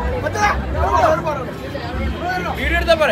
Video എടുത്താ പോരെ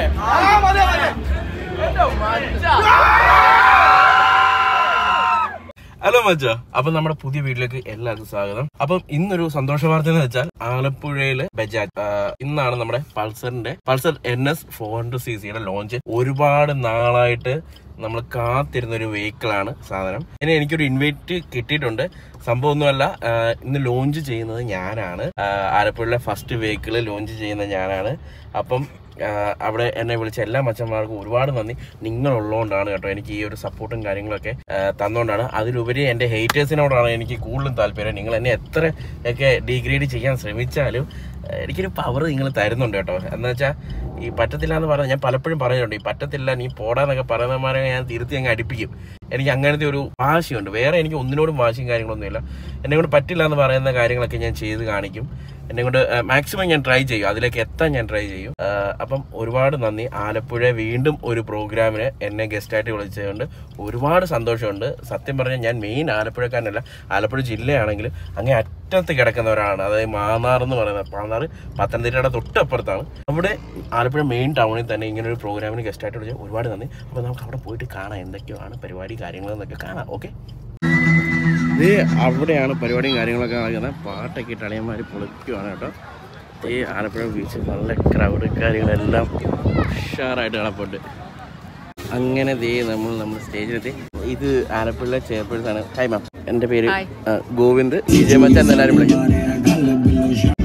hello മച്ച അപ്പൊ നമ്മുടെ പുതിയ വീട്ടിലേക്ക് എല്ലാവർക്കും സ്വാഗതം അപ്പം ഇന്നൊരു സന്തോഷ വാർത്ത എന്ന് വെച്ചാൽ ആലപ്പുഴയില് ബജാജ് ആ, ഇന്നാണ് നമ്മുടെ പൾസറിന്റെ Pulsar N S four hundred C സിയുടെ ലോഞ്ച് ഒരുപാട് നാളായിട്ട് നമ്മൾ കാത്തിരുന്ന ഒരു വെഹിക്കിളാണ് സാധനം ഇനി എനിക്കൊരു ഇൻവൈറ്റ് കിട്ടിയിട്ടുണ്ട് സംഭവം ഒന്നുമല്ല ആ, ഇന്ന് ലോഞ്ച് ചെയ്യുന്നത് ഞാനാണ് ആ, ആലപ്പുഴയിലെ ഫസ്റ്റ് വെഹിക്കിൾ ലോഞ്ച് ചെയ്യുന്നത് ഞാനാണ് അപ്പം ആ, അവിടെ എന്നെ വിളിച്ച എല്ലാ മച്ചന്മാർക്കും ഒരുപാട് നന്ദി നിങ്ങളുള്ളതുകൊണ്ടാണ് കേട്ടോ എനിക്ക് ഈ ഒരു സപ്പോർട്ടും കാര്യങ്ങളൊക്കെ ആ, തന്നുകൊണ്ടാണ് അതിലുപരി എൻ്റെ ഹേറ്റേഴ്സിനോടാണ് എനിക്ക് കൂടുതലും താല്പര്യം നിങ്ങൾ എന്നെ എത്ര ഒക്കെ ഡിഗ്രേഡ് ചെയ്യാൻ ശ്രമിച്ചാലും ആ, എനിക്കൊരു പവർ നിങ്ങൾ തരുന്നുണ്ട് കേട്ടോ എന്ന് വെച്ചാൽ ഈ പറ്റത്തില്ല എന്ന് പറഞ്ഞാൽ ഞാൻ പലപ്പോഴും പറയുന്നുണ്ട് ഈ പറ്റത്തില്ല നീ പോടാന്നൊക്കെ പറയുന്നമാരെ ഞാൻ തിരുത്തി അങ്ങ് അടുപ്പിക്കും എനിക്ക് അങ്ങനത്തെ ഒരു വാശിയുണ്ട് വേറെ എനിക്ക് ഒന്നിനോടും വാശിയും കാര്യങ്ങളൊന്നുമില്ല എന്നെ കൊണ്ട് പറ്റില്ല എന്ന് പറയുന്ന കാര്യങ്ങളൊക്കെ ഞാൻ ചെയ്ത് കാണിക്കും എന്നെ കൊണ്ട് മാക്സിമം ഞാൻ ട്രൈ ചെയ്യും അതിലേക്ക് എത്താൻ ഞാൻ ട്രൈ ചെയ്യും ആ, അപ്പം ഒരുപാട് നന്ദി ആലപ്പുഴ വീണ്ടും ഒരു പ്രോഗ്രാമിന് എന്നെ ഗസ്റ്റായിട്ട് വിളിച്ചതുകൊണ്ട് ഒരുപാട് സന്തോഷമുണ്ട് സത്യം പറഞ്ഞാൽ ഞാൻ മെയിൻ ആലപ്പുഴക്കാരനല്ല ആലപ്പുഴ ജില്ലയാണെങ്കിലും അങ്ങേ അറ്റത്ത് കിടക്കുന്നവരാണ് അതായത് മാന്നാർ എന്ന് പറയുന്നത് മാന്നാർ പത്തനംതിട്ടയുടെ തൊട്ടപ്പുറത്താണ് നമ്മുടെ ആലപ്പുഴ മെയിൻ ടൗണിൽ തന്നെ ഇങ്ങനെ ഒരു പ്രോഗ്രാമിന് ഗസ്റ്റായിട്ട് വിളിച്ചാൽ ഒരുപാട് നന്ദി അപ്പോൾ നമുക്ക് അവിടെ പോയിട്ട് കാണാം എന്തൊക്കെയാണ് പരിപാടി കാര്യങ്ങളെന്നൊക്കെ കാണാം ഓക്കെ ഇത് അവിടെയാണ് പരിപാടിയും കാര്യങ്ങളൊക്കെ നടക്കുന്നത് പാട്ടൊക്കെ ഇട്ട് അളിയന്മാർ പൊളിക്കുവാണ് കേട്ടോ ഈ ആലപ്പുഴ ബീച്ച് നല്ല ക്രൗഡ് കാര്യങ്ങളെല്ലാം ഉഷാറായിട്ട് കാണപ്പെട്ട് അങ്ങനെ ദേ നമ്മൾ നമ്മുടെ സ്റ്റേജിലെത്തി ഇത് ആലപ്പുഴ ചെയർപേഴ്സൺ ആണ് ഹായ് മാം എൻ്റെ പേര് ആ, ഗോവിന്ദ് വിജയ മച്ചാൻ എല്ലാവരും വിളിക്കും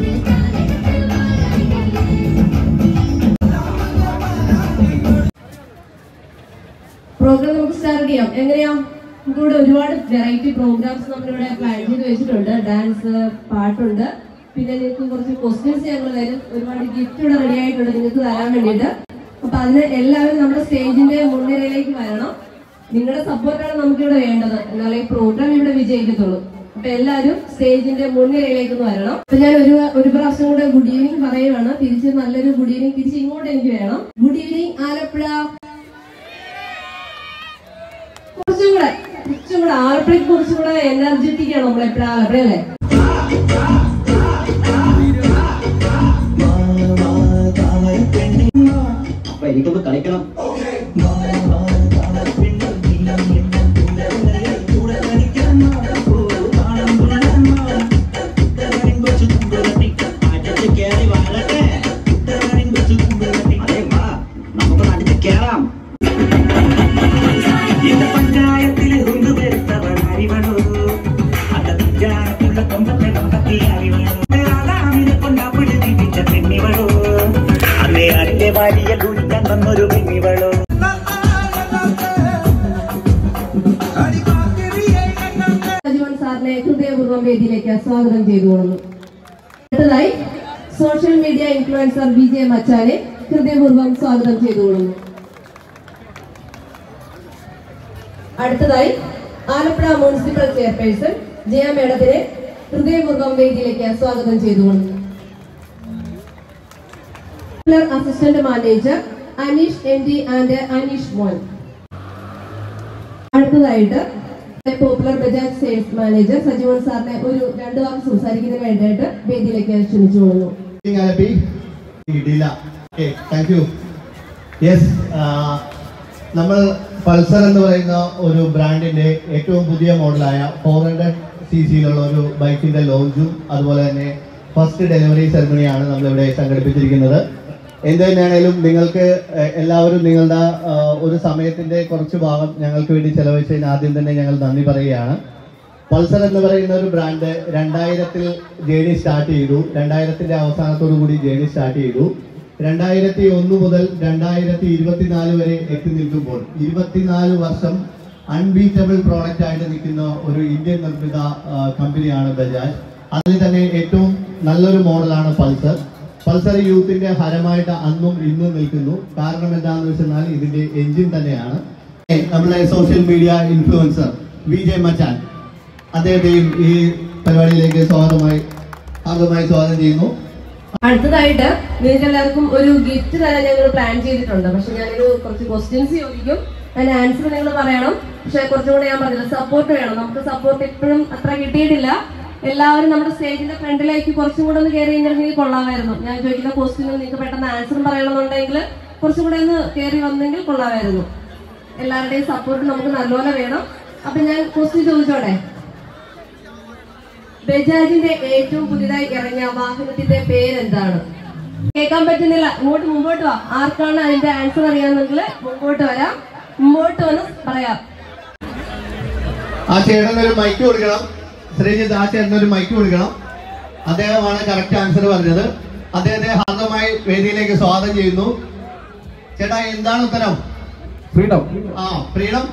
പ്രോഗ്രാം നമുക്ക് സ്റ്റാർട്ട് ചെയ്യാം എങ്ങനെയാ നമുക്കിവിടെ ഒരുപാട് വെറൈറ്റി പ്രോഗ്രാംസ് നമ്മളിവിടെ പ്ലാൻ ചെയ്ത് വെച്ചിട്ടുണ്ട് ഡാൻസ് പാട്ടുണ്ട് പിന്നെ നിങ്ങൾക്ക് കുറച്ച് ക്വസ്റ്റ്യൻസ് ഞങ്ങൾ തരും ഒരുപാട് ഗിഫ്റ്റ് ഇവിടെ റെഡി ആയിട്ടുണ്ട് നിങ്ങൾക്ക് തരാൻ വേണ്ടിയിട്ട് അപ്പൊ അതിന് എല്ലാവരും നമ്മുടെ സ്റ്റേജിന്റെ മുൻനിരയിലേക്ക് വരണം നിങ്ങളുടെ സപ്പോർട്ടാണ് നമുക്കിവിടെ വേണ്ടത് എന്നാലേ ഈ പ്രോഗ്രാം ഇവിടെ വിജയിക്കത്തുള്ളൂ അപ്പൊ എല്ലാവരും സ്റ്റേജിന്റെ മുൻനിരയിലേക്ക് ഒന്ന് വരണം അപ്പൊ ഞാൻ ഒരു ഒരു പ്രാവശ്യം കൂടെ ഗുഡ് ഈവനിങ് പറയുവാണ് തിരിച്ച് നല്ലൊരു ഗുഡ് ഈവനിങ് തിരിച്ച് ഇങ്ങോട്ട് എനിക്ക് വേണം ഗുഡ് ഈവനിങ് ആലപ്പുഴ കുറച്ചും കൂടെ കുറച്ചും കൂടെ ആലപ്പുഴയ്ക്ക് കുറച്ചും കൂടെ എനർജറ്റിക് ആണ് നമ്മൾ എപ്പോഴും ആലപ്പുഴ അല്ലേ അപ്പൊ എനിക്കൊന്ന് കളിക്കണം നമുക്ക് അടിച്ച് കേറാം இந்த பஞ்சாயத்தில் இருந்து பெருத்தவன் அறிவனோ அந்த விஞ்ஞானத்துள்ள கொம்பத்தை நம்பத்தி அறிவனோ ആദാമിനെ കൊണ്ടാ പിടിപ്പിച്ച പെണ്ണിവളോ അന്നേ അരിലെ വാരിയ കുടിക്കാൻ വന്നൊരു പെണ്ണിവളോ രാജീവൻ സാറിനെ ഹൃദയപൂർവ്വം വേദിയിലേക്ക് സ്വാഗതം ചെയ്തുകൊള്ളുന്നു അടുത്തതായി സോഷ്യൽ മീഡിയ ഇൻഫ്ലുവൻസർ വിജയ മച്ചാനെ ഹൃദയപൂർവ്വം സ്വാഗതം ചെയ്തുകൊള്ളുന്നു അടുത്തതായി ആലപ്പുഴ മുനിസിപ്പൽ ചെയർപേഴ്സൺ ജയ മേഡത്തിനെ ഹൃദയപൂർവ്വം വേദിയിലേക്ക് സ്വാഗതം ചെയ്തുകൊള്ളുന്നു assistant manager Aneesh N D and Aneesh മോൻ അടുത്തതായിട്ട് popular Bajaj sales manager Sajeevan സാറിനെ ഒരു രണ്ടു വാക്ക് സംസാരിക്കുന്നതിന് വേണ്ടിയിട്ട് വേദിയിലേക്ക് ക്ഷണിച്ചുകൊള്ളുന്നു Happy? ഇടില്ല ഓക്കെ താങ്ക് യു യെസ് നമ്മൾ പൾസർ എന്ന് പറയുന്ന ഒരു ബ്രാൻഡിന്റെ ഏറ്റവും പുതിയ മോഡലായ ഫോർ ഹൺഡ്രഡ് സി സിയിലുള്ള ഒരു ബൈക്കിന്റെ ലോഞ്ചും അതുപോലെ തന്നെ ഫസ്റ്റ് ഡെലിവറി സെറമണിയാണ് നമ്മളിവിടെ സംഘടിപ്പിച്ചിരിക്കുന്നത് എന്ത് തന്നെയാണേലും നിങ്ങൾക്ക് ഏഹ്, എല്ലാവരും നിങ്ങളുടെ ആ, ഒരു സമയത്തിന്റെ കുറച്ച് ഭാഗം ഞങ്ങൾക്ക് വേണ്ടി ചെലവഴിച്ചതിന് ആദ്യം തന്നെ ഞങ്ങൾ നന്ദി പറയുകയാണ് പൾസർ എന്ന് പറയുന്ന ഒരു ബ്രാൻഡ് രണ്ടായിരത്തിൽ ജേണി സ്റ്റാർട്ട് ചെയ്തു രണ്ടായിരത്തിന്റെ അവസാനത്തോടു കൂടി ജേണി സ്റ്റാർട്ട് ചെയ്തു രണ്ടായിരത്തി ഒന്ന് മുതൽ രണ്ടായിരത്തി ഇരുപത്തിനാല് വരെ എത്തി നിൽക്കുമ്പോൾ ഇരുപത്തിനാല് വർഷം അൺബീറ്റബിൾ പ്രോഡക്റ്റ് ആയിട്ട് നിൽക്കുന്ന ഒരു ഇന്ത്യൻ നിർമ്മിത ആ, കമ്പനിയാണ് ബജാജ് അതിൽ തന്നെ ഏറ്റവും നല്ലൊരു മോഡലാണ് പൾസർ പൾസർ യൂത്തിന്റെ ഹരമായിട്ട് അന്നും ഇന്നും നിൽക്കുന്നു കാരണം എന്താണെന്ന് വെച്ചാൽ ഇതിന്റെ എഞ്ചിൻ തന്നെയാണ് നമ്മുടെ social media influencer V J Machan അദ്ദേഹത്തെയും ഈ പരിപാടിയിലേക്ക് സ്വാഗതമായി ഹാർദമായി സ്വാഗതം ചെയ്യുന്നു അടുത്തതായിട്ട് നിങ്ങൾക്ക് എല്ലാവർക്കും ഒരു ഗിഫ്റ്റ് തരാൻ ഞങ്ങൾ പ്ലാൻ ചെയ്തിട്ടുണ്ട് പക്ഷെ ഞാനൊരു കുറച്ച് ക്വസ്റ്റ്യൻസ് ചോദിക്കും അതിന്റെ ആൻസർ നിങ്ങൾ പറയണം പക്ഷെ കുറച്ചും കൂടെ ഞാൻ പറഞ്ഞില്ല സപ്പോർട്ട് വേണം നമുക്ക് സപ്പോർട്ട് ഇപ്പോഴും അത്ര കിട്ടിയിട്ടില്ല എല്ലാവരും നമ്മുടെ സ്റ്റേജിന്റെ ഫ്രണ്ടിലേക്ക് കുറച്ചും കൂടെ ഒന്ന് കയറി കഴിഞ്ഞിട്ടുണ്ടെങ്കിൽ കൊള്ളാമായിരുന്നു ഞാൻ ചോദിക്കുന്ന ക്വസ്റ്റിന് നിങ്ങൾക്ക് പെട്ടെന്ന് ആൻസറും പറയണമെന്നുണ്ടെങ്കിൽ കുറച്ചും കൂടെ ഒന്ന് കയറി വന്നെങ്കിൽ കൊള്ളാമായിരുന്നു എല്ലാവരുടെയും സപ്പോർട്ട് നമുക്ക് നല്ലപോലെ വേണം അപ്പൊ ഞാൻ ക്വസ്റ്റ്യൻ ചോദിച്ചോട്ടെ ബജാജിന്റെ ഏറ്റവും പുതിയതായി ഇറങ്ങിയ വാഹനത്തിന്റെ പേരെന്താണ് കേൾക്കാൻ പറ്റുന്നില്ല ഇങ്ങോട്ട് മുമ്പോട്ട് വാ ആർക്കാണ് അതിന്റെ ആൻസർ അറിയാമെങ്കിൽ മുമ്പോട്ട് വരാം മുമ്പോട്ട് വന്ന് പറയാം ആ ചേട്ടൻ ഒരു മൈക്ക് കൊടുക്കണം ശ്രീജിത്ത് ആ ചേട്ടൻ ഒരു മൈക്ക് കൊടുക്കണം അദ്ദേഹമാണ് കറക്റ്റ് ആൻസർ പറഞ്ഞത് അദ്ദേഹത്തെ ഹാർദമായി വേദിയിലേക്ക് സ്വാഗതം ചെയ്യുന്നു ചേട്ടാ എന്താണ് ഉത്തരം ഫ്രീഡം ആ freedom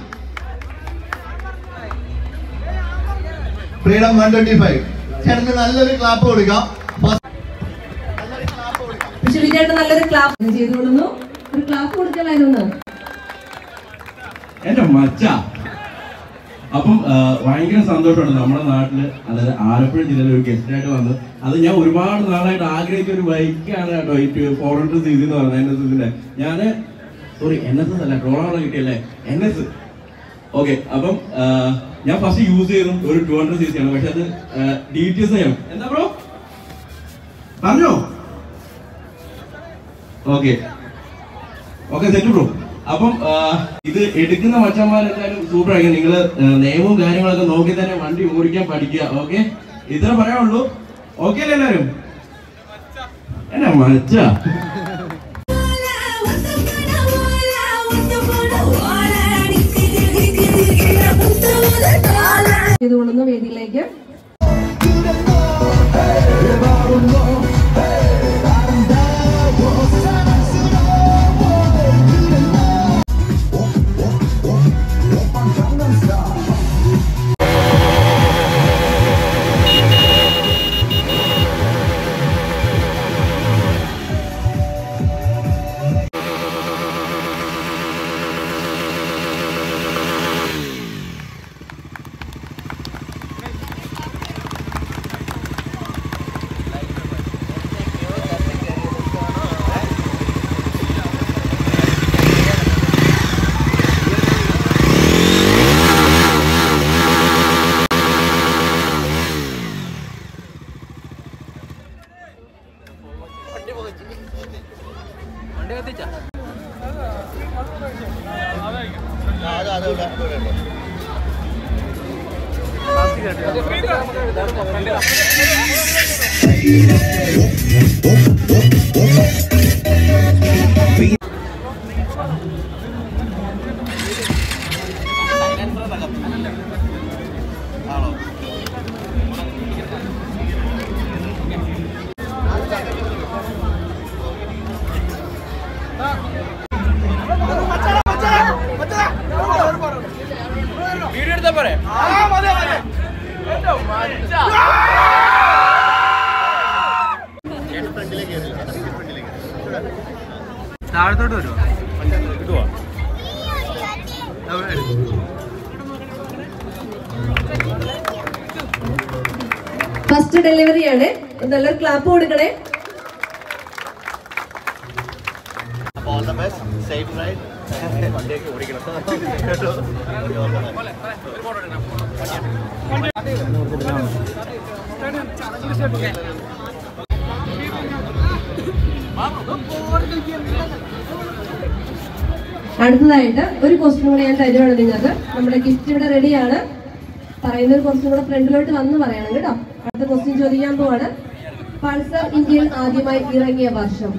freedom one twenty five ചേട്ടന് നല്ലൊരു ക്ലാപ്പ് കൊടുക്കാം നല്ലൊരു ക്ലാപ്പ് കൊടുക്കാം പക്ഷെ വിജയേട്ടൻ നല്ലൊരു ക്ലാപ്പ് ചെയ്തുകൊള്ളുന്നു ഒരു ക്ലാപ്പ് കൊടുക്കലായിരുന്നു എന്റെ മച്ച അപ്പം ആ, ഭയങ്കര സന്തോഷമുണ്ട് നമ്മുടെ നാട്ടില് അതായത് ആലപ്പുഴ ജില്ലയിൽ ഒരു ഗസ്റ്റ് ആയിട്ട് വന്ന് അത് ഞാൻ ഒരുപാട് നാളായിട്ട് ആഗ്രഹിച്ച ഒരു ബൈക്കാണ് കേട്ടോ ഈ ഫോർ ഹൺഡ്രഡ് സി സി എന്ന് പറയുന്നത് എൻ എസ് എസിന്റെ ഞാന് സോറി എൻ എസ് എസ് അല്ല ട്രോളാണ് കിട്ടിയല്ലേ എൻ എസ് ഓക്കെ അപ്പം ആ, ഞാൻ ഫസ്റ്റ് യൂസ് ചെയ്തു ഒരു ടു ഹൺഡ്രഡ് സി സി ആണ് പക്ഷെ അത് ഡി ടി എസ് ആണ് എന്താ ബ്രോ പറഞ്ഞോ ഓക്കെ ഓക്കെ സെറ്റ് ബ്രോ അപ്പം ആ, ഇത് എടുക്കുന്ന മച്ചന്മാരെന്തായാലും സൂപ്പർ ആയിരിക്കും നിങ്ങൾ നിയമവും കാര്യങ്ങളൊക്കെ നോക്കി തന്നെ വണ്ടി ഓടിക്കാൻ പഠിക്കുക ഓക്കെ ഇത്ര പറയാനുള്ളൂ ഓക്കെ അല്ലേ എല്ലാരും എന്നാ മച്ച ചെയ്തുകൊള്ളുന്നു വേദിയിലേക്ക് താഴത്തോട്ട് വരുമോ കിട്ടുവോ ഫസ്റ്റ് ഡെലിവറി ആണ് നല്ലൊരു ക്ലാപ്പ് കൊടുക്കണേ all the best safe ride വണ്ടിയൊക്കെ ഓടിക്കണം അടുത്തതായിട്ട് ഒരു ക്വസ്റ്റ്യൻ കൂടെ ഞാൻ തരുവാണ് നിങ്ങൾക്ക് നമ്മുടെ ഗിഫ്റ്റ് ഇവിടെ റെഡിയാണ് പറയുന്നത് കുറച്ചും കൂടെ ഫ്രണ്ടിലോട്ട് വന്ന് പറയണം കേട്ടോ അടുത്ത ക്വസ്റ്റ്യൻ ചോദിക്കാൻ പോവാണ് പൾസർ ഇന്ത്യയിൽ ആദ്യമായി ഇറങ്ങിയ വർഷം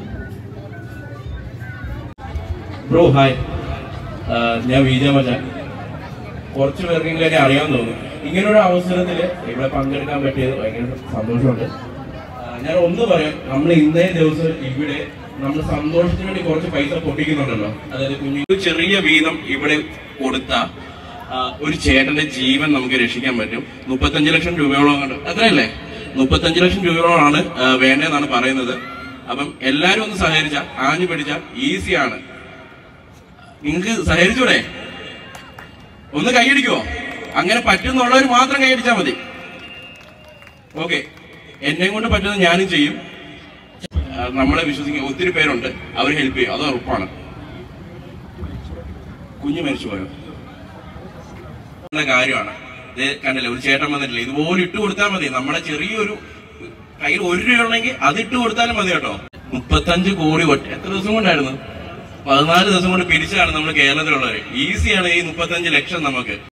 ബ്രോ ഹായ് ആ, ഞാൻ വിജയ മച്ചാൻ കുറച്ച് പേർക്കെങ്കിലും എന്നെ അറിയാൻ തോന്നുന്നു ഇങ്ങനൊരു അവസരത്തിൽ ഇവിടെ പങ്കെടുക്കാൻ പറ്റിയത് ഭയങ്കര സന്തോഷമുണ്ട് ആ, ഞാൻ ഒന്ന് പറയാം നമ്മൾ ഇന്നേ ദിവസം ഇവിടെ നമ്മൾ സന്തോഷത്തിന് വേണ്ടി കുറച്ച് പൈസ പൊട്ടിക്കുന്നുണ്ടല്ലോ അതായത് കുഞ്ഞു ചെറിയ വീതം ഇവിടെ കൊടുത്ത ആ, ഒരു ചേട്ടന്റെ ജീവൻ നമുക്ക് രക്ഷിക്കാൻ പറ്റും മുപ്പത്തഞ്ച് ലക്ഷം രൂപയോളം കണ്ട് അത്രയല്ലേ മുപ്പത്തഞ്ച് ലക്ഷം രൂപയോളമാണ് ആ, വേണ്ടതെന്നാണ് പറയുന്നത് അപ്പം എല്ലാരും ഒന്ന് സഹകരിച്ച ആഞ്ഞു പിടിച്ചാൽ ഈസിയാണ് നിങ്ങൾക്ക് സഹകരിച്ചൂടെ ഒന്ന് കൈയടിക്കുവോ അങ്ങനെ പറ്റുന്നുള്ളവർ മാത്രം കൈയടിച്ചാൽ മതി ഓക്കെ എന്നെ കൊണ്ട് പറ്റുന്നത് ഞാനും ചെയ്യും ആ, നമ്മളെ വിശ്വസിക്കുന്ന ഒത്തിരി പേരുണ്ട് അവർ ഹെൽപ്പ് ചെയ്യും അത് ഉറപ്പാണ് കുഞ്ഞു മരിച്ചു പോയോ നല്ല കാര്യമാണ് ഇത് കണ്ടില്ലേ ഒരു ചേട്ടൻ വന്നിട്ടില്ല ഇതുപോലെ ഇട്ട് കൊടുത്താൽ മതി നമ്മുടെ ചെറിയൊരു കയ്യിൽ ഒരു രൂപ ഉണ്ടെങ്കിൽ അത് ഇട്ട് കൊടുത്താലും മതി കേട്ടോ മുപ്പത്തഞ്ച് കോടി ഒറ്റ എത്ര ദിവസം കൊണ്ടായിരുന്നു പതിനാല് ദിവസം കൊണ്ട് പിരിച്ചാണ് നമ്മൾ കേരളത്തിലുള്ളവർ ഈസിയാണ് ഈ മുപ്പത്തഞ്ച് ലക്ഷം നമുക്ക്